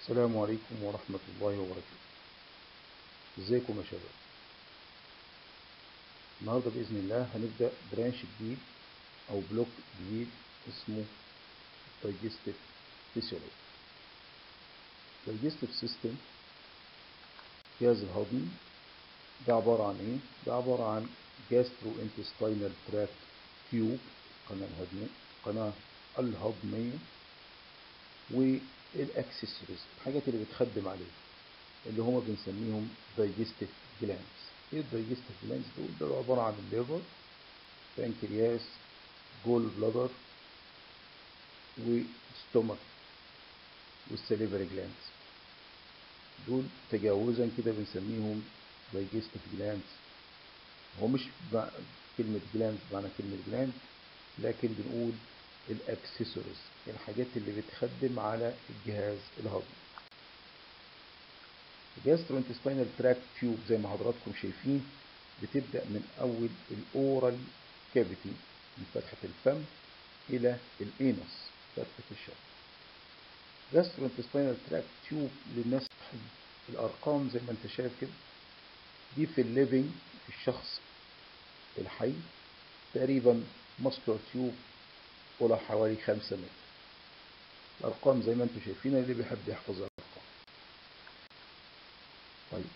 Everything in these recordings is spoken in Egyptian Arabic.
السلام عليكم ورحمة الله وبركاته ازيكم يا شباب النهاردة بإذن الله هنبدأ برانش جديد أو بلوك جديد اسمه digestive physiology digestive system جهاز الهضمي ده عبارة عن ايه؟ ده عبارة عن gastrointestinal tract tube قناة الهضمية قناة الهضمية والاكسسوارز الحاجات اللي بتخدم عليه اللي هما بنسميهم digestive glands ايه الدايجستيف جلاندز دول دول عبارة عن الليفر بنكرياس جول بلادر وستومك والسليفري جلاندز دول تجاوزا كده بنسميهم digestive glands هو مش كلمة جلاند معنى كلمة جلاند لكن بنقول الاكسسوارز الحاجات اللي بتخدم على الجهاز الهضمي الجاستروانتستينال تراك تيوب زي ما حضراتكم شايفين بتبدأ من أول الأورال كافيتي من فتحة الفم إلى الإينس فتحة الشرج جاستروانتستينال تراك تيوب للناس الأرقام زي ما أنت شايف كده دي في الليفينج في الشخص الحي تقريبا ماسكولار تيوب طولها حوالي خمسة متر الأرقام زي ما انتم شايفين اللي بيحب يحفظ الأرقام طيب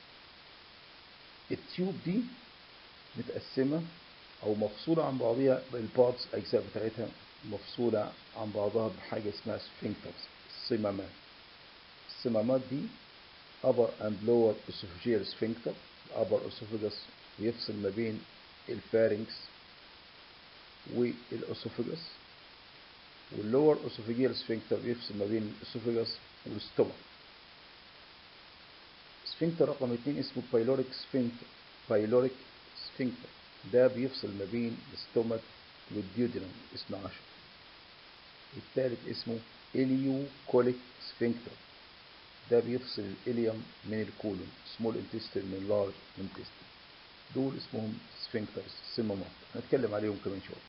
التيوب دي متقسمة أو مفصولة عن بعضها البارتس الأجزاء بتاعتها مفصولة عن بعضها بحاجة اسمها سفنكترز الصمامات الصمامات دي upper and lower esophageal sphincter upper esophagus بيفصل ما بين الفارنكس والاسوفجس واللور اسوفيجيال سفنكتر بيفصل ما بين الاسوفجس والستومك سفنكتر رقم اتنين اسمه بايلوريك سفنكتر بايلوريك سفنكتر ده بيفصل ما بين الستومك والديودينم اسمه عشر الثالث اسمه اليو كوليك سفنكتر ده بيفصل الاليوم من الكولون سمول انتستين من لارج انتستين دول اسمهم سفنكترز الصمامات هنتكلم عليهم كمان شويه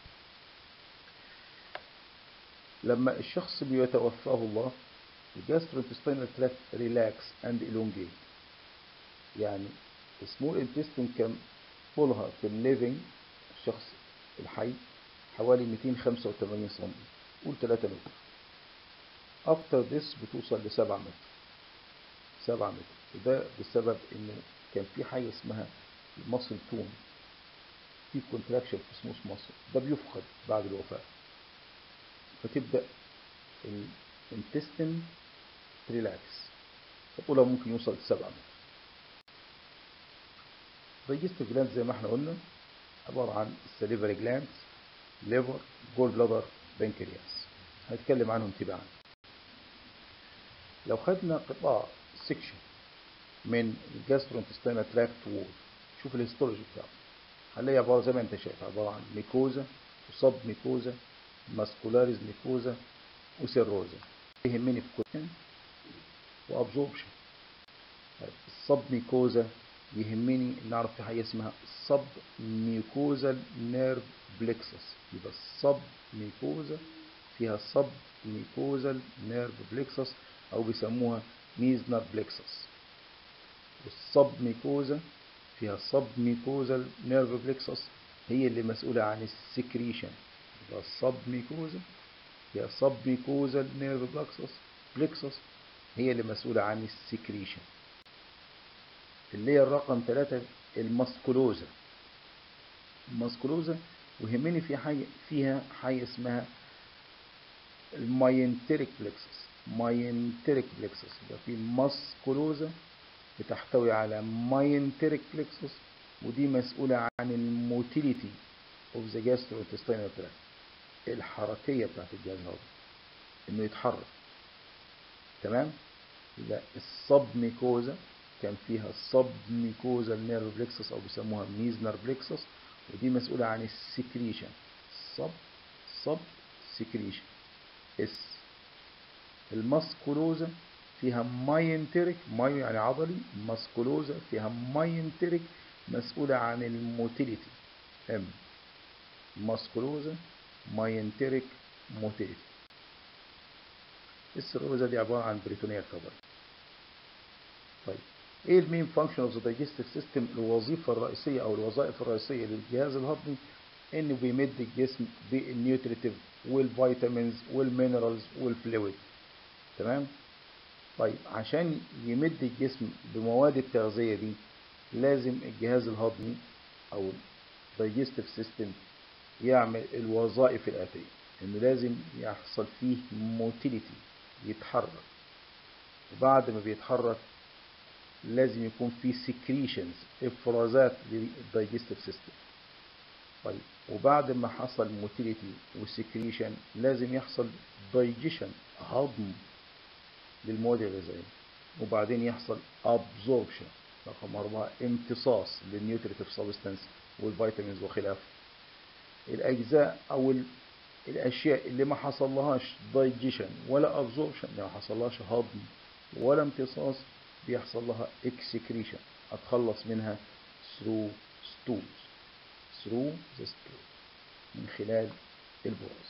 لما الشخص بيتوفاه الله الجاستروانتستينال تراكت ريلاكس اند elongate يعني السمول انتستين كان طولها في الليفنج الشخص الحي حوالي 285 سم قول 3 متر افتر ذس بتوصل ل 7 متر 7 متر وده بسبب انه كان في حاجه اسمها المصل تون في كونتراكشن في سموث مصل ده بيفقد بعد الوفاه فتبدأ الانتستين ريلاكس فطولها ممكن يوصل لسبعة متر دايجستيف جلاند زي ما احنا قلنا عبارة عن السليفري جلاند ليفر جول بلادر بنكرياس هنتكلم عنهم تباعا لو خدنا قطاع سيكشن من الجاستروانتستينال تراكت وول شوف الهيستولوجي بتاعه هنلاقي عبارة زي ما انت شايف عبارة عن ميكوزا وصب ميكوزا ماسكولاريز ميكوزا وسيروزا يهمني في كوتين وابزوربشن الصب ميكوزا يهمني ان اعرف في حاجه اسمها الصب ميكوزا نيرف بلكسس يبقى الصب ميكوزا فيها صب ميكوزا نيرف بلكسس او بيسموها ميزنر بلكسس والصب ميكوزا فيها صب ميكوزا نيرف بلكسس هي اللي مسؤولة عن السكريشن يبقى الصب ميكوزا هي صب ميكوزا نيرف بلكسس بلكسس هي اللي مسؤولة عن السكريشن اللي هي الرقم ثلاثة الماسكولوزا الماسكولوزا ويهمني في حاجة فيها حاجة اسمها الماينتريك بلكسس ماينتريك بلكسس يبقى في ماسكولوزا بتحتوي على ماينتريك بلكسس ودي مسؤولة عن الموتيليتي اوف ذا جاستروانتستينال تراكت الحركية بتاعت الجهاز الهضمي انه يتحرك تمام يبقى الصب ميكوزا كان فيها الصب ميكوزا النيرف بلكسس او بيسموها ميزنر بلكسس ودي مسؤولة عن السكريشن الصب صب سكريشن اس الماسكولوزا فيها ماينتريك مايو يعني عضلي ماسكولوزا فيها ماينتريك مسؤولة عن الموتيليتي ام ماسكولوزا ماينتريك موتيليتي السيلولوزا دي عبارة عن بريتونيال كفر طيب ايه المين فانكشن اوف ذا دايجستيف سيستم الوظيفة الرئيسية او الوظائف الرئيسية للجهاز الهضمي انه بيمد الجسم بالنيوتريتيف والفيتامينز والمينرالز والفلويد تمام طيب عشان يمد الجسم بمواد التغذية دي لازم الجهاز الهضمي او digestive system يعمل الوظائف الآتية إنه لازم يحصل فيه موتيليتي يتحرك وبعد ما بيتحرك لازم يكون فيه secretions إفرازات للدايجستيف سيستم طيب وبعد ما حصل موتيليتي وسكريشن لازم يحصل دايجيشن هضم للمواد الغذائية وبعدين يحصل absorption رقم أربعة امتصاص للنيوتريتيف سبستانس والفيتامينز وخلافه الأجزاء أو الأشياء اللي ما حصلهاش دايجيشن ولا أبزوربشن ما حصلهاش هضم ولا امتصاص بيحصل لها اكسكريشن أتخلص منها through stools through the stool من خلال البراز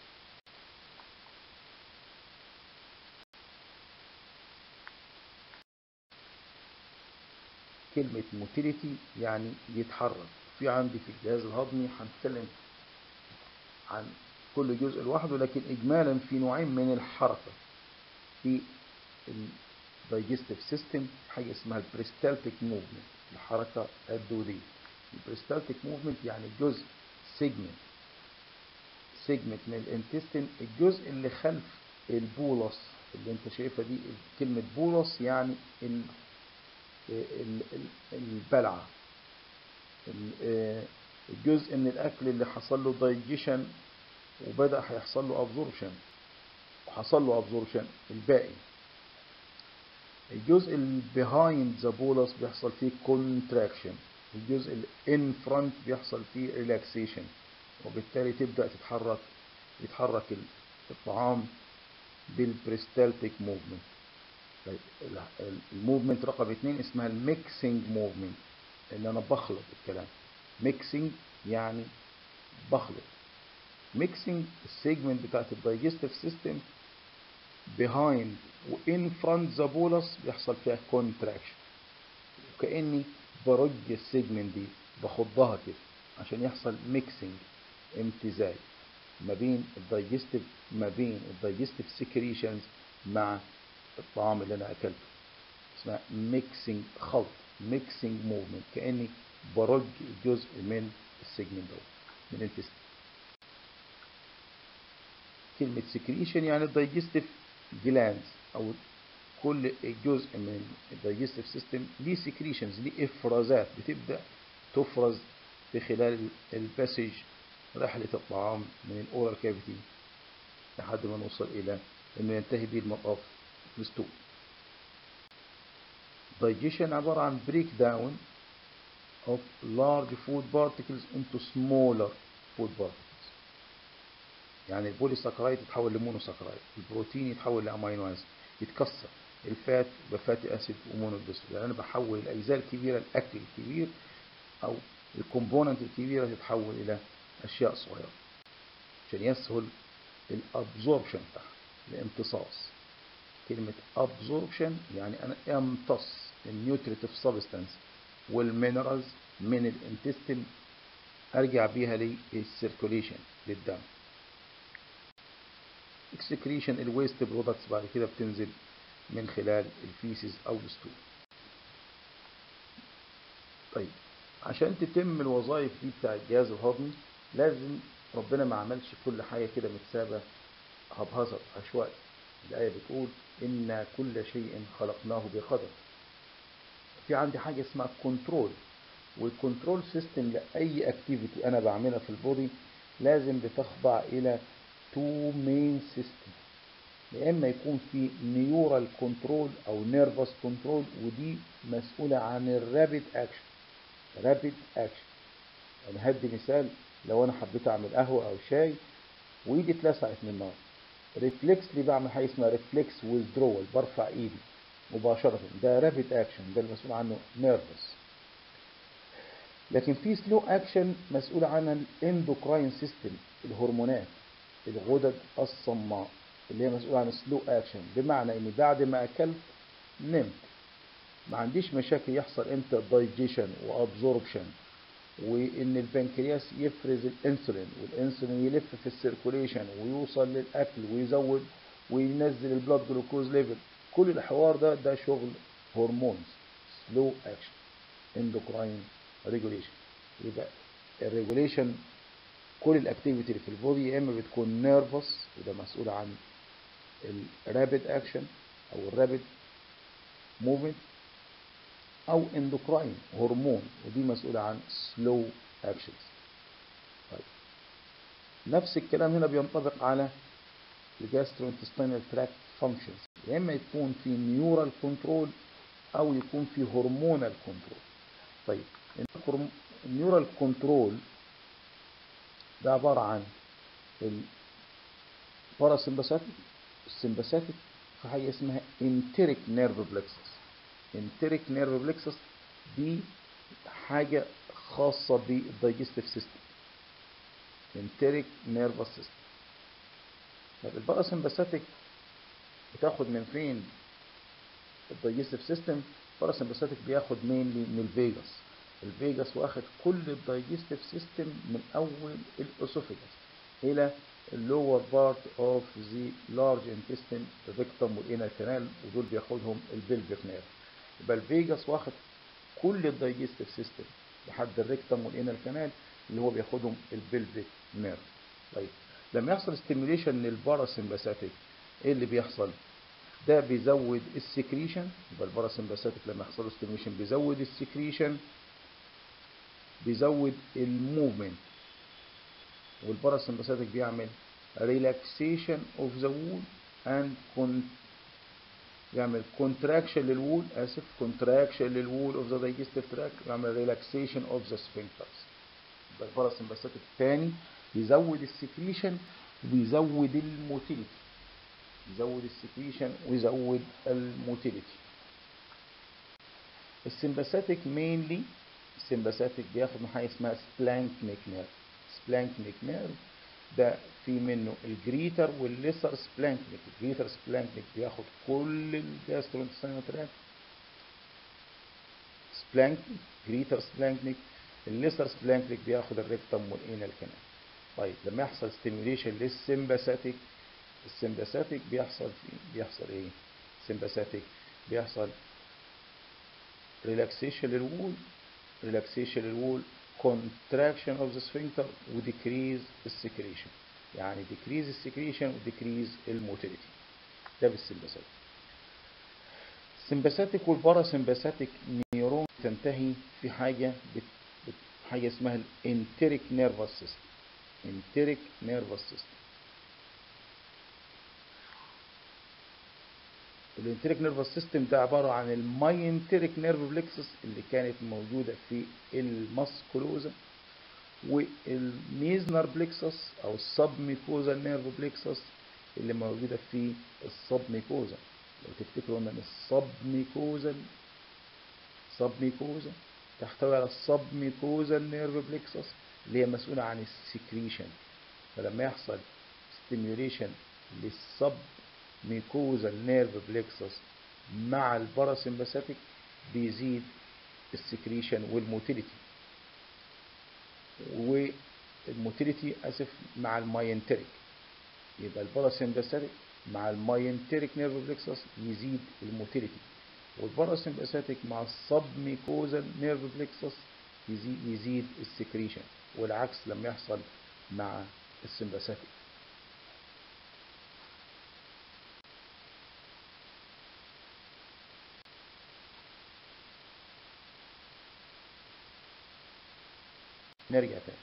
كلمة موتيليتي يعني يتحرك في عندي في الجهاز الهضمي هنتكلم عن كل جزء لوحده لكن إجمالا في نوعين من الحركة في الدايجستيف سيستم حاجة اسمها البريستالتيك موفمنت الحركة الدودية البريستالتيك موفمنت يعني جزء سيجمنت سيجمنت من الانتستين الجزء اللي خلف البولس اللي انت شايفها دي كلمة بولس يعني البلعة الجزء من الأكل اللي حصل له دايجيشن وبدأ هيحصل له أبزوربشن وحصل له أبزوربشن الباقي الجزء اللي behind the bolus بيحصل فيه contraction الجزء اللي in front بيحصل فيه relaxation وبالتالي تبدأ تتحرك يتحرك الطعام بالبريستالتيك موفمنت طيب الموفمنت رقم اتنين اسمها الميكسينج موفمنت ان انا بخلط الكلام ميكسينج يعني بخلط ميكسينج السيجمنت بتاعت الدايجستيف سيستم behind وان فرونت ذا بولس بيحصل فيها كونتراكشن وكاني برج السيجمنت دي بخضها كده عشان يحصل ميكسينج امتزاج ما بين الدايجستيف ما بين الدايجستيف سكريشنز مع الطعام اللي انا اكلته اسمها ميكسينج خلط ميكسينج موفمنت كاني برج جزء من السيجمنت ده من الانتستين كلمة سكريشن يعني الدايجستيف جلاندز او كل جزء من الدايجستيف سيستم ليه سكريشنز ليه افرازات بتبدا تفرز في خلال الباسج رحلة الطعام من الاورال كافيتي لحد ما نوصل الى انه ينتهي به المطاف في الستول digestion عبارة عن break down of large food particles into smaller food particles يعني البوليساكرايد يتحول لمونوساكرايد البروتين يتحول لامينو اسيد يتكسر الفات بفاتي اسيد ومونوجليسيريد يعني انا بحول الاجزاء الكبيره الاكل الكبير او الكومبوننت الكبيره تتحول الى اشياء صغيره عشان يسهل الابزوربشن بتاعها الامتصاص كلمة absorption يعني أنا أمتص النيوتريتيف سبستانس والمينرالز من الانتستين أرجع بيها للسيركوليشن للدم اكسكريشن الويست برودكتس بعد كده بتنزل من خلال الفيسز أو الستول طيب عشان تتم الوظائف دي بتاع الجهاز الهضمي لازم ربنا ما عملش كل حاجة كده متسابة هبهزر عشوائي الآية بتقول إن كل شيء خلقناه بقدر في عندي حاجة اسمها كنترول والكنترول سيستم لأي اكتيفيتي أنا بعملها في البودي لازم بتخضع إلى تو مين سيستم يا إما يكون في نيورال كنترول أو نيرفس كنترول ودي مسؤولة عن الرابيد أكشن رابيد أكشن يعني هدي مثال لو أنا حبيت أعمل قهوة أو شاي وإيدي اتلسعت من النار ريفلكسلي بعمل حاجه اسمها ريفلكس ويزدرول برفع ايدي مباشره ده رابيد اكشن ده المسؤول عنه نيرفس لكن في سلو اكشن مسؤول عنها الاندوكراين سيستم الهرمونات الغدد الصماء اللي هي مسؤولة عن سلو اكشن بمعنى اني بعد ما اكلت نمت ما عنديش مشاكل يحصل امتى دايجيشن وابزوربشن وان البنكرياس يفرز الانسولين والانسولين يلف في السيركوليشن ويوصل للاكل ويزود وينزل البلاد جلوكوز ليفل كل الحوار ده ده شغل هرمونز سلو اكشن اندوكراين ريجوليشن يبقى الريجوليشن كل الاكتيفيتي اللي في البودي يا اما بتكون نيرفس وده مسؤول عن الرابid اكشن او الرابid موفمنت او اندوكراين هرمون ودي مسؤولة عن سلو اكشنز طيب نفس الكلام هنا بينطبق على الجاستروانتستينال تراكت فانكشنز يا اما يكون في نيورال كنترول او يكون في هرمونال كنترول طيب النيورال كنترول ده عبارة عن الباراسمباثيك السمباثيك في حاجة اسمها انتريك نيرف بلكسس انتريك نيرف بلكسس دي حاجة خاصة بالدايجستيف سيستم انتريك نيرفس سيستم طب الباراسمباثيك بتاخد من فين الدايجستيف سيستم الباراسمباثيك بياخد مين من الفيجاس الفيجاس واخد كل الدايجستيف سيستم من اول الاسوفيجاس الى اللور بارت اوف ذا لارج انتستين الريكتوم والانال كانال ودول بياخدهم البلفيك نيرف يبقى الفيجاس واخد كل الدايجستيف سيستم لحد الريكتوم والانال كانال اللي هو بياخدهم البلفيك نيرف طيب لما يحصل ستيميوليشن للباراسمباثيك ايه اللي بيحصل ده بيزود السكريشن يبقى الباراسمباثيك لما يحصل له ستيميوليشن بيزود السكريشن بيزود الموفمنت والباراسمباثيك بيعمل relaxation of the wool and con يعمل contraction للوول اسف contraction للوول of the digestive tract يعمل relaxation of the sphincters يبقى الباراسمباثيك الثاني بيزود السكريشن وبيزود الموتيليتي يزود السكريشن ويزود الموتيليتي السمباثيك مينلي السمباثيك بياخد من حاجه اسمها سبلانكنيك نيرف سبلانكنيك نيرف ده في منه الجريتر والليسر سبلانكنيك الجريتر سبلانكنيك بياخد كل الجاسترونتستينال تراك سبلانكنيك جريتر سبلانكنيك الليسر سبلانكنيك بياخد الريكتم والانال كانال طيب لما يحصل ستيميوليشن للسمباثيك السمباثيك بيحصل في بيحصل ايه سمباثيك بيحصل ريلاكسيشن للوول ريلاكسيشن للوول contraction of the sphincter و decrease السكريشن يعني decrease السكريشن و decrease الموتيليتي ده بالسمباثيك السمباثيك والباراسمباثيك نيورون تنتهي في حاجة بت... بت... حاجة اسمها الانتريك نيرفس سيستم انتريك نيرفس سيستم الانتريك نيرفس سيستم ده عبارة عن الماينتريك نيرف بلكسس اللي كانت موجودة في الماسكولوزا والميزنر بلكسس او السب ميكوزا نيرف بلكسس اللي موجودة في السب ميكوزا لو تفتكروا ان السب ميكوزا سب ميكوزا تحتوي على السب ميكوزا نيرف بلكسس اللي هي مسؤولة عن السكريشن فلما يحصل ستيميوليشن للسب ميكوزال نيرف بلكسس مع الباراسمباثيك بيزيد السكريشن والموتيليتي والموتيليتي اسف مع الماينتريك يبقى الباراسمباثيك مع الماينتريك نيرف بلكسس يزيد الموتيليتي والباراسمباثيك مع السب ميكوزال نيرف بلكسس يزيد, يزيد السكريشن والعكس لما يحصل مع السمباثيك نرجع تاني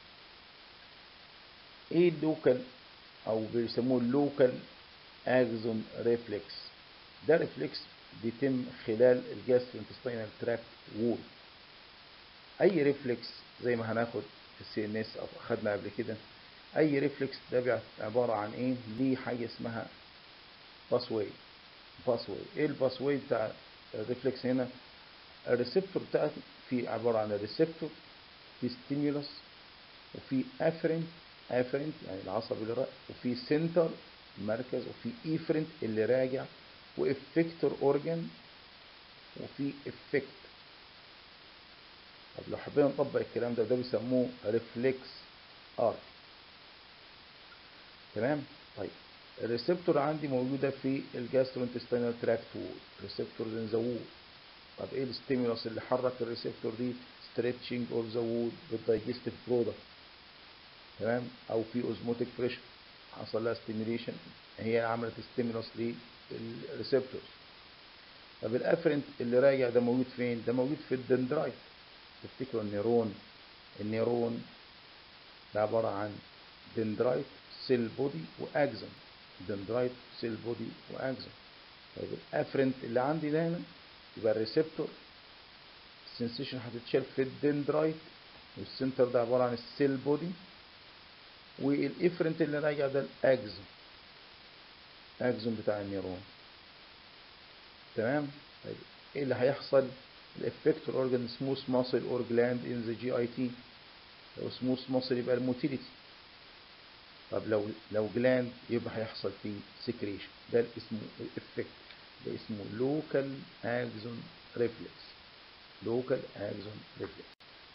ايه اللوكال او بيسموه اللوكال اكزون ريفلكس ده ريفلكس بيتم خلال الجاستروانتستينال تراكت وول اي ريفلكس زي ما هناخد في السي ان اس او خدنا قبل كده اي ريفلكس ده عباره عن ايه ليه حاجه اسمها باسواي باسواي ايه الباسواي بتاع الريفلكس هنا الريسبتور بتاعته في عباره عن الريسبتور في ستيمولس وفي افرنت افرنت يعني العصب اللي رأى وفي سنتر مركز وفي ايفرنت اللي راجع وافكتور اورجان وفي افكت طب لو حبينا نطبق الكلام ده ده بيسموه ريفلكس ار تمام طيب الريسبتور عندي موجوده في الجاسترونتستينال تراكت وول ريسبتور ان ذا وول طب ايه الستيمولس اللي حرك الريسبتور دي ستريتشنج اوف ذا وول بالدايجستيف برودكت تمام او في اوزموتيك بريشر حصل لها ستيميليشن هي عملت ستيمولس للريسبتورز طب الافرنت اللي راجع ده موجود فين ده موجود في الدندرايت تفتكروا النيرون النيرون ده عباره عن دندرايت سيل بودي واكزون دندرايت سيل بودي واكزون طيب الافرنت اللي عندي ده هنا يبقى الريسبتور السنسيشن هتتشال في الدندرايت والسنتر ده عباره عن السيل بودي والافرنت اللي راجع ده الاكزون الاكزون بتاع النيرون تمام طيب ايه اللي هيحصل الافكتور اورجان سموث ماسل اور جلاند ان ذا جي اي تي لو سموث ماسل يبقى الموتيليتي طب لو لو جلاند يبقى هيحصل فيه سكريشن ده اللي اسمه الافكت ده اسمه لوكال اكزون ريفلكس لوكال اكزون ريفلكس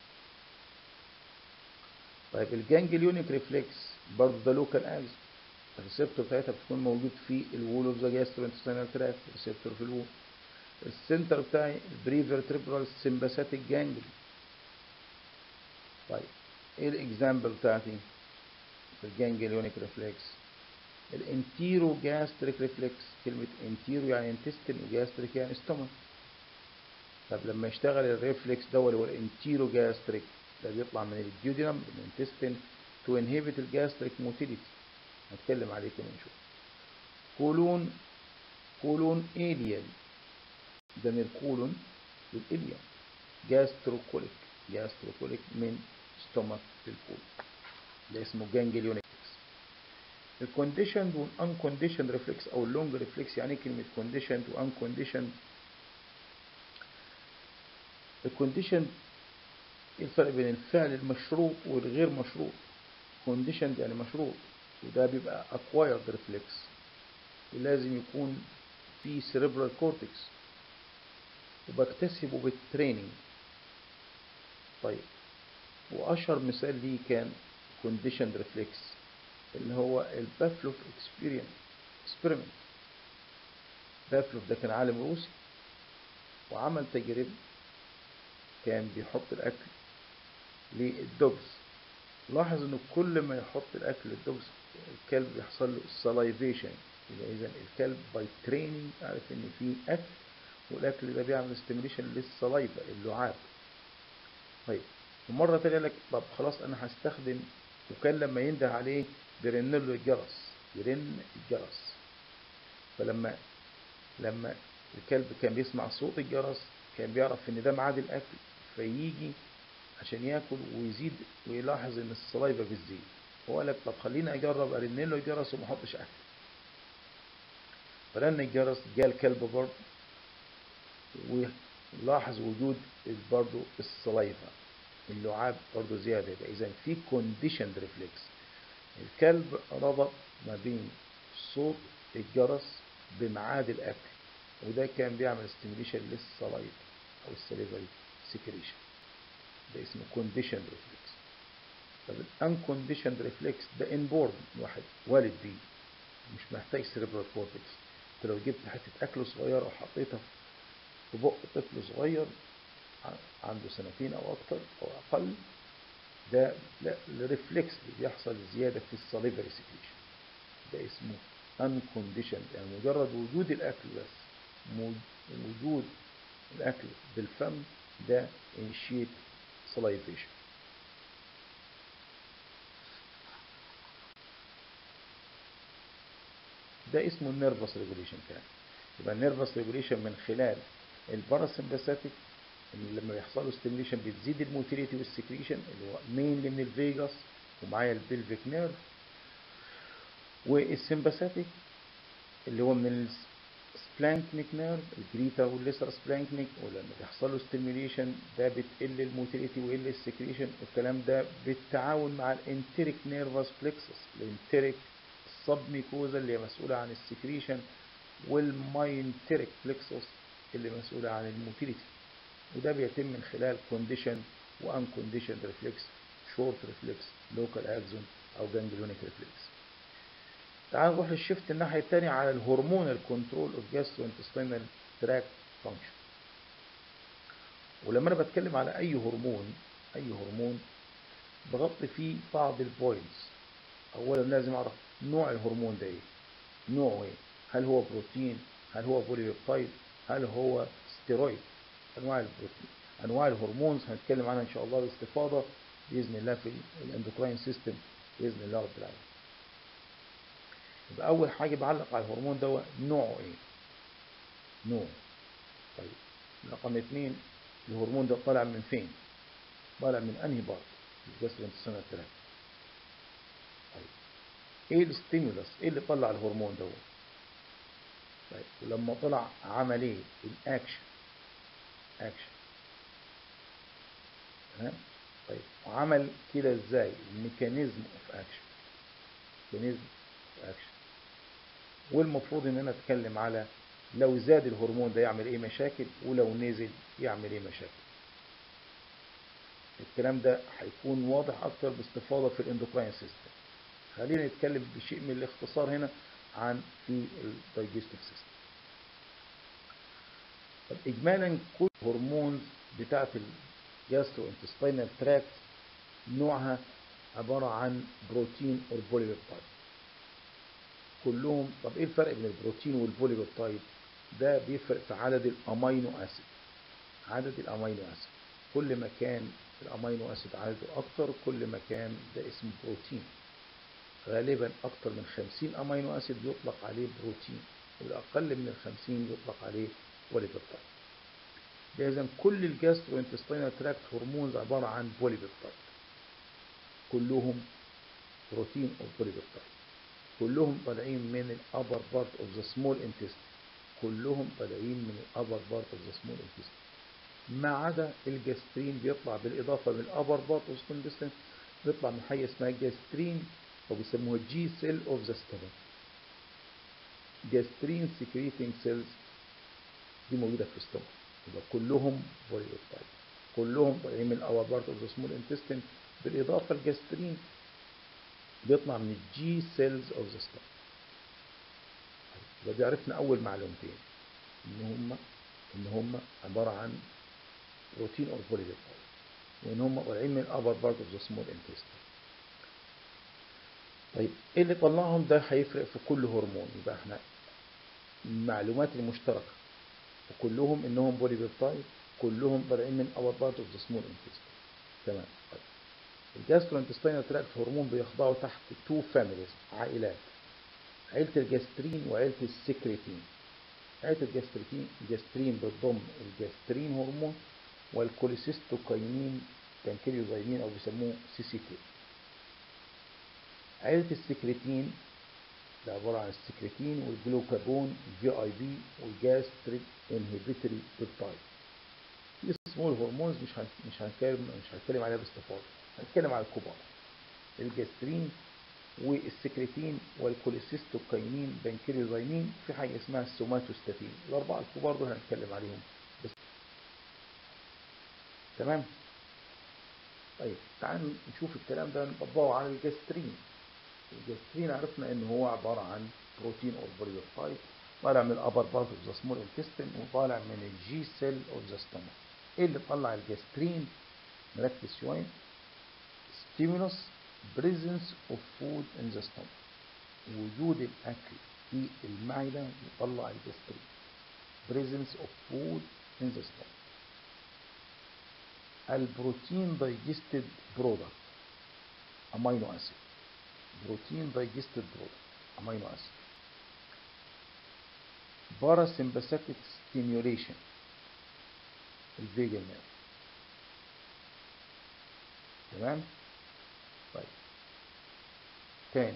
طيب الجانجليونيك ريفلكس برضه ده لوكال اكزون الريسبتور بتاعتها بتكون موجود في الوول اوف ذا جاستروانتستينال تراكت ريسبتور في الوول السنتر بتاعي البريفرتبرال سمباثيك جانجل طيب ايه الاكزامبل بتاعتي في الجانجليونيك ريفلكس الانتيرو جاستريك ريفلكس كلمة انتيرو يعني انتستين وجاستريك يعني ستومك طب لما يشتغل الريفلكس ده اللي هو الانتيرو جاستريك ده بيطلع من الديودينم من الانتستين تو انهبت الجاستريك موتيليتي هنتكلم عليه كمان شوية كولون كولون إيليال ده من الكولون للإليا جاستروكوليك جاستروكوليك من ستومك للكولون ده اسمه جانجليونيك الكونديشند والانكونديشند ريفلكس او اللونج ريفلكس يعني كلمه كونديشند وانكونديشند الكونديشند ايه الفرق بين الفعل المشروط والغير مشروط كونديشند يعني مشروط وده بيبقى acquired reflex ولازم يكون في cerebral cortex وبكتسبه بالتريننج طيب وأشهر مثال ليه كان conditioned reflex اللي هو البافلوف experiment بافلوف ده كان عالم روسي وعمل تجربة كان بيحط الأكل للدوجز لاحظ انه كل ما يحط الاكل للدوجز الكلب بيحصل له سلايفيشن يبقى اذا الكلب باي تريننج عارف ان في اكل والاكل ده بيعمل ستيميليشن للسلايفا اللعاب طيب ومره تانية لك طب خلاص انا هستخدم وكان لما ينده عليه بيرن له الجرس يرن الجرس فلما لما الكلب كان بيسمع صوت الجرس كان بيعرف ان ده ميعاد الاكل فيجي عشان ياكل ويزيد ويلاحظ ان السلايفا بتزيد هو قال لك طب خليني اجرب ارن له الجرس وما احطش اكل فرن الجرس جاء الكلب برضه ولاحظ وجود برضه السلايفا اللعاب برضه زياده يبقى اذا في كونديشند ريفلكس الكلب ربط ما بين صوت الجرس بميعاد الاكل وده كان بيعمل ستيميليشن للسلايفا او السليفري سكريشن ده اسمه conditioned reflex طب unconditioned reflex ده inborn واحد والد بيه مش محتاج cerebral cortex انت لو جبت حتة أكل صغيرة وحطيتها في بق طفل صغير عنده سنتين أو أكتر أو أقل ده لا الريفلكس بيحصل زيادة في السليفري سكريشن ده اسمه unconditioned يعني مجرد وجود الأكل بس وجود الأكل بالفم ده initiate salivation ده اسمه النيرفس ريجوليشن كان يبقى النيرفس ريجوليشن من خلال الباراسمباثيك اللي لما بيحصل له ستيميليشن بتزيد الموتيليتي والسكريشن اللي هو مينلي من الفيجاس ومعايا البلفيك نيرف والسمباثيك اللي هو من سبلانكنيك نيرف الجريتا والليسر سبلانكنيك ولما بيحصل له ستيميليشن ده بتقل الموتيليتي ويقل السكريشن والكلام ده بالتعاون مع الانتريك نيرفس بلكسس الانتريك السب ميكوزا اللي هي مسؤولة عن السكريشن والماينتريك بلكسوس اللي مسؤولة عن الموتيليتي وده بيتم من خلال كونديشن وان كونديشن ريفلكس شورت ريفلكس لوكال اكزون او جانجليونيك ريفلكس تعال نروح للشفت الناحية التانية على الهرمونال كنترول اوف جاستروانتستينال تراك فانكشن ولما انا بتكلم على اي هرمون اي هرمون بغطي فيه بعض البوينتس اولا لازم اعرف نوع الهرمون ده ايه نوعه ايه هل هو بروتين هل هو بوليبيبتايد هل هو ستيرويد انواع البروتين انواع الهرمونز هنتكلم عنها ان شاء الله باستفاضه باذن الله في الاندوكراين سيستم باذن الله رب العالمين يبقى اول حاجه بعلق على الهرمون ده نوعه ايه نوع طيب رقم اثنين الهرمون ده طالع من فين طالع من انهي بارت الجاسترونتستينال تراك طيب ايه الستيمولس ايه اللي طلع الهرمون ده طيب ولما طلع عمل ايه الاكشن اكشن تمام طيب وعمل كده ازاي الميكانيزم اوف اكشن ميكانيزم اوف اكشن والمفروض ان انا اتكلم على لو زاد الهرمون ده يعمل ايه مشاكل ولو نزل يعمل ايه مشاكل الكلام ده هيكون واضح اكتر باستفاضه في الاندوكراين سيستم خلينا نتكلم بشيء من الاختصار هنا عن في الدايجستيف سيستم طب اجمالا كل هرمون بتاعه الجاسترو انتستينال تراكت نوعها عباره عن بروتين اور بوليبيبتايد كلهم طب ايه الفرق بين البروتين والبوليبيبتايد ده بيفرق في عدد الامينو اسيد عدد الامينو اسيد كل ما كان الامينو اسيد عدده اكتر كل ما كان ده اسمه بروتين غالبا اكتر من 50 امينو اسيد يطلق عليه بروتين والاقل من ال 50 يطلق عليه بوليبيبتايد اذا كل الجاسترو انتستينال تراكت هرمونز عباره عن بوليبيبتايد كلهم بروتين او بوليبيبتايد كلهم طالعين من الابر بارت اوف ذا سمول انتستين كلهم طالعين من الابر بارت اوف ذا سمول انتستين ما عدا الجاسترين بيطلع بالاضافه من الابر بارت اوف ذا انتستين بيطلع من حاجه اسمها جاسترين وبيسموها جي سيل اوف ذا ستومك جاسترين سكريتنج سيلز دي موجوده في الستومك يبقى كلهم بوليبيبتايد كلهم طالعين من الابر بارت اوف ذا سمول انتستين بالاضافه الجاسترين بيطلع من الجي سيلز اوف ذا ستومك يبقى دي عرفنا اول معلومتين ان هم ان هم عباره عن بروتين اور بوليبيبتايد وان هم طالعين من الابر بارت اوف ذا سمول انتستين طيب ايه اللي طلعهم ده هيفرق في كل هرمون يبقى احنا المعلومات المشتركه وكلهم انهم بوليبيبتايد كلهم طالعين من ابر بارت اوف ذا سمول انتستين تمام طيب الجاسترو انتستينال تراكت هرمون بيخضعوا تحت تو فاميليز عائلات عيلة الجاسترين وعيلة السكريتين عيلة الجاسترين الجاسترين بتضم الجاسترين هرمون والكوليسيستوكاينين تنكريوزايمين او بيسموه سي سي كي عيلة السكريتين ده عبارة عن السكريتين والجلوكاجون الجي اي بي والجاستريك انهبيتوري بيبتايد في سمول هرمونز مش مش هنتكلم مش هنتكلم عليها باستفاضة هنتكلم على الكبار الجاسترين والسكريتين والكوليسيستوكاينين بنكريوزايمين في حاجة اسمها السوماتوستاتين الأربعة الكبار دول هنتكلم عليهم بس تمام طيب تعالوا نشوف الكلام ده نطبقه على الجاسترين الجاسترين عرفنا ان هو عبارة عن بروتين اور بوليبيبتايد طالع من الابر بارت اوف ذا سمول انتستين وطالع من الجي سيل اوف ذا ستومك ايه اللي طلع الجاسترين نركز شويه stimulus presence of food in the stomach وجود الأكل في المعدة يطلع الجسترين presence of food in the stomach البروتين digested product amino acid بروتين digested product amino acid parasympathetic stimulation الفيجن نيرف تمام طيب تاني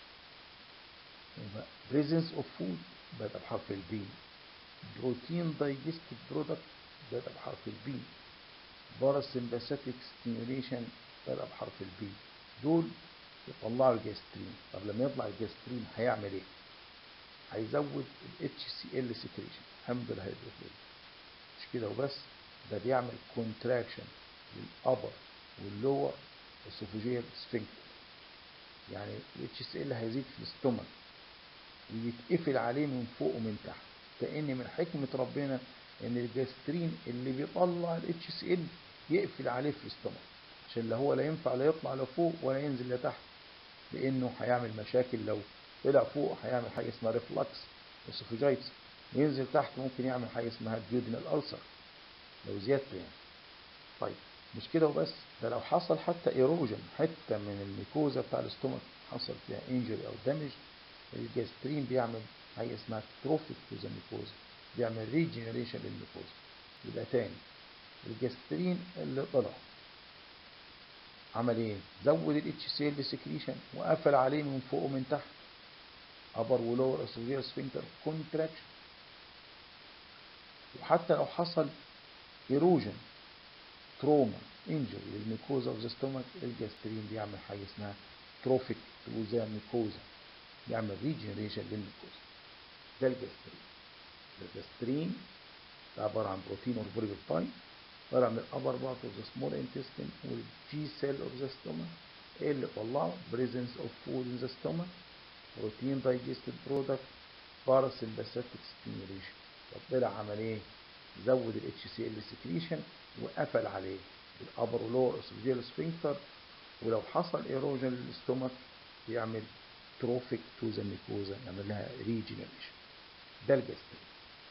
يبقى presence of food بدأ بحرف البي بروتين digested product بدأ بحرف البي parasympathetic stimulation بدأ بحرف البي دول يطلعوا الجاسترين طب لما يطلع الجاسترين هيعمل ايه هيزود ال HCl secretion حمض الهيدروكلوريك مش كده وبس ده بيعمل كونتراكشن للأبر واللور اسوفوجيال سفنكتر يعني ال HCl هيزيد في الاستومك ويتقفل عليه من فوق ومن تحت كأن من حكمة ربنا ان الجاسترين اللي بيطلع ال HCl يقفل عليه في الاستومك عشان لا هو لا ينفع لا يطلع لفوق ولا ينزل لتحت لانه هيعمل مشاكل لو طلع فوق هيعمل حاجه اسمها ريفلكس اسوفيجايتس وينزل تحت ممكن يعمل حاجه اسمها ديودينال ألسر لو زيادته يعني طيب مش كده وبس ده لو حصل حتى ايروجن حته من الميكوزا بتاع الاستومك حصل فيها انجري او دامج الجاسترين بيعمل حاجه اسمها تروفيك تو ذا ميكوزا بيعمل ريجنريشن للميكوزا يبقى تاني الجاسترين اللي طلع عمل ايه زود ال HCl سكريشن وقفل عليه من فوق ومن تحت upper ولور اسوفيال سفنكتر كونتراكشن وحتى لو حصل ايروجن تروما انجري للميكوزا اوف ذا ستومك الجاسترين بيعمل حاجه اسمها تروفيك تو ذا ميكوزا بيعمل ريجنريشن للميكوزا ده الجاسترين الجاسترين ده عباره عن بروتين اور بوليبيبتايد طالع من الابر بارت اوف ذا سمول انتستين والجي سيل اوف ذا ستومك ايه اللي طلعه presence of food in the stomach protein digested product parasympathetic stimulation طب طلع عمل ايه زود ال HCl secretion وقفل عليه الابر ولور اسوفيال سفنكتر ولو حصل ايروجن للاستومك بيعمل تروفيك تو ذا ميكوزا يعمل لها ريجنريشن ده الجاسترين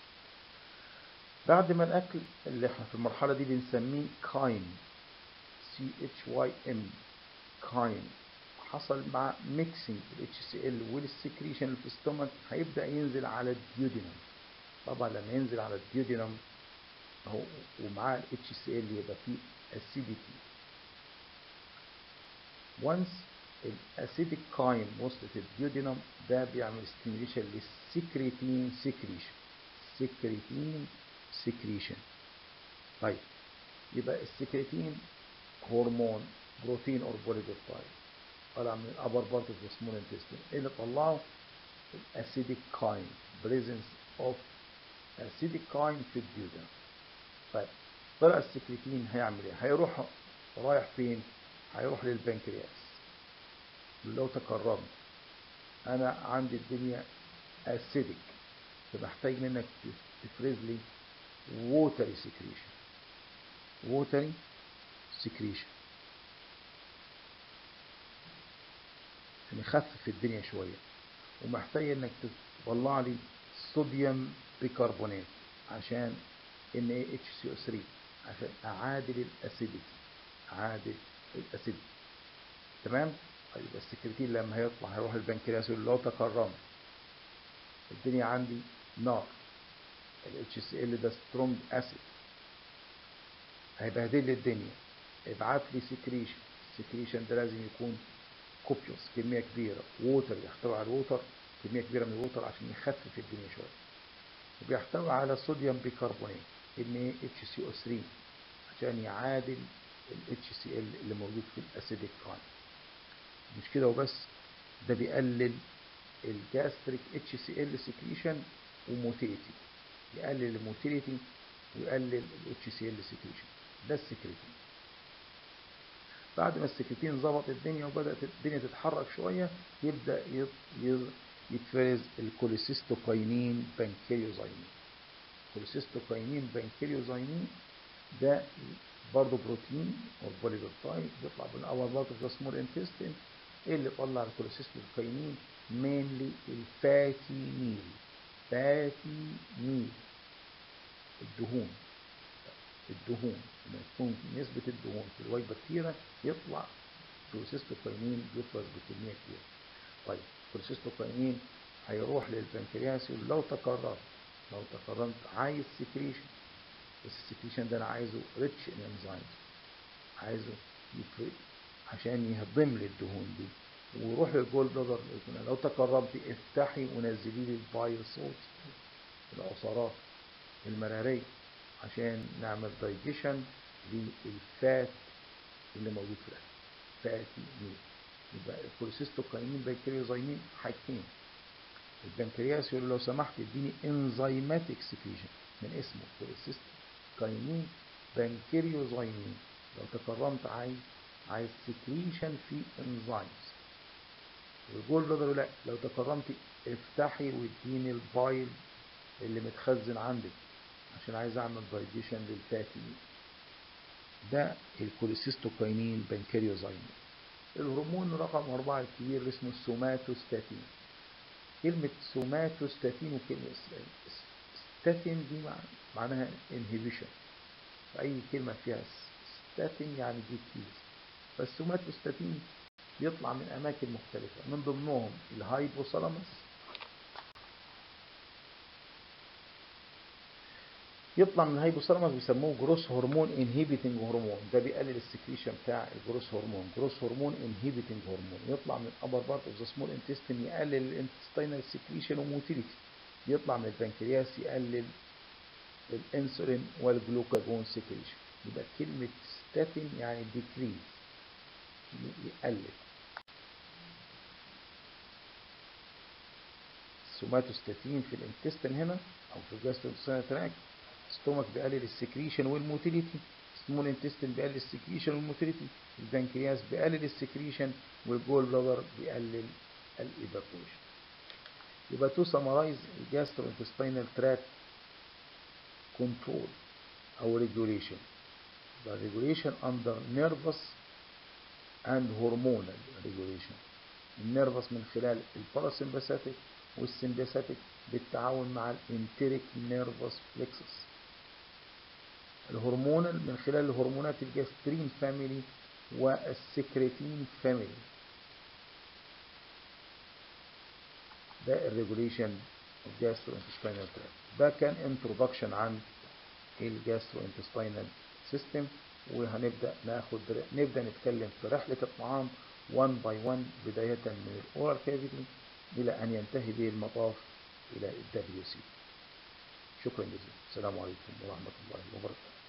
بعد ما الاكل اللي احنا في المرحله دي بنسميه كاين سي اتش واي ام كاين حصل مع ميكسنج الاتش سي ال والسكريشن اللي في الستومك هيبدا ينزل على الديودينم طبعا لما ينزل على الديودينم اهو ومعاه الاتش سي ال يبقى فيه اسيديتي وانس الاسيديك كاين وصلت الديودينم ده بيعمل ستيميليشن للسكريتين سكريشن سكريتين سكريشن طيب يبقى السكريتين هرمون بروتين اور بوليبيبتايد طالع من الابر بارت اوف ذا سمول انتستين ايه اللي طلعه الاسيديك كاين بريزنس اوف اسيديك كاين في الديودن طيب طلع السكريتين هيعمل ايه هيروح رايح فين هيروح للبنكرياس لو تكرمت انا عندي الدنيا اسيديك فبحتاج منك تفرز لي ووتري سكريشن ووتري سكريشن عشان يخفف الدنيا شويه ومحتاج انك تطلع لي صوديوم بيكربونات عشان ان اي اتش سي او 3 عشان اعادل الاسيديتي اعادل الاسيديتي تمام طيب السكرتين لما هيطلع هيروح البنكرياس يقول لو تكرمت الدنيا عندي نار ال HCl ده سترونج اسيد هيبهدل لي الدنيا ابعت لي سكريشن السكريشن ده لازم يكون كوبيوس كميه كبيره ووتر يحتوي على الووتر كميه كبيره من الووتر عشان يخفف الدنيا شويه وبيحتوي على صوديوم بيكربونات ان اتش سي او 3 عشان يعادل ال HCl اللي موجود في الاسيديك كاين مش كده وبس ده بيقلل الجاستريك اتش سي ال سكريشن وموتيليتي يقلل الموتيليتي ويقلل الاتش سي ال سكريشن ده السكريتين بعد ما السكريتين ظبط الدنيا وبدات الدنيا تتحرك شويه يبدا يتفرز الكوليسيستوكاينين بانكريوزاينين كوليسيستوكاينين بانكريوزاينين ده برضه بروتين او بوليبيبتايد بيطلع من اول بارت اوف ذا سمول انتستين ايه اللي طلع الكوليسيستوكاينين مينلي الفاتي ميل فاتي ميل الدهون الدهون لما تكون نسبة الدهون في الواي بكتيريا يطلع كوليسيستوكاينين بيفرز بكمية كبيرة طيب كوليسيستوكاينين هيروح للبنكرياس يقول لو تكررت لو تكررت عايز سكريشن بس السكريشن ده انا عايزه ريتش ان انزيمز عايزه يفرق عشان يهضم لي الدهون دي وروح للجول بلادر لو تكرمت افتحي ونزلي لي البايل صوت العصارات المرارية عشان نعمل دايجيشن للفات اللي موجود في الاكل فاتي ميل يبقى الكوليسيستوكاينين بنكريوزايمين حاجتين البنكرياس يقول له لو سمحت اديني انزيماتيك سكريشن من اسمه كوليسيستوكاينين بنكريوزايمين لو تكرمت عايز عايز سكريشن في انزيمز والجول بلادر لا لو تكرمت افتحي واديني البايل اللي متخزن عندك عشان عايز اعمل دايجيشن للفاتي ده الكوليسيستوكاينين بنكريوزايمين الهرمون رقم أربعة الكبير اللي اسمه السوماتوستاتين كلمة سوماتوستاتين وكلمة ستاتين دي معناها انهبيشن فأي كلمة فيها ستاتين يعني ديكيز فالسوماتوستاتين يطلع من أماكن مختلفة من ضمنهم الهايبوثالاموس يطلع من الهايبوثالاموس بيسموه جروس هرمون انهيبيتنج هرمون ده بيقلل السكريشن بتاع الجروس هرمون جروس هرمون انهيبيتنج هرمون يطلع من الابر بارت اوف ذا سمول انتستين يقلل الانتستينال سكريشن وموتيليتي يطلع من البنكرياس يقلل الانسولين والجلوكاجون سكريشن يبقى كلمة ستاتين يعني ديكريز يقلل السوماتوستاتين في الانتستين هنا او في الجاستروانتستينال تراك ستومك بيقلل السكريشن والموتيليتي سمول انتستين بيقلل السكريشن والموتيليتي البنكرياس بيقلل السكريشن والجول بلادر بيقلل الايفابوريشن يبقى تو سمرايز الجاستروانتستينال تراك كنترول او ريجوليشن the regulation under nervous and hormonal regulation النيرفس من خلال الباراسمباثيك والسمباثيك بالتعاون مع الانتريك نيرفس فليكسس الهرمونال من خلال الهرمونات الجاسترين فاميلي والسكريتين فاميلي ده الريجوليشن اوف جاسترو انتستينال تراك ده كان انترودكشن عن الجاسترو انتستينال سيستم وهنبدا ناخد نبدا نتكلم في رحله الطعام 1 باي 1 بدايه من الاورال كافيتي الى ان ينتهي به المطاف الى الدبليو سي شكرا جزيلا السلام عليكم ورحمه الله وبركاته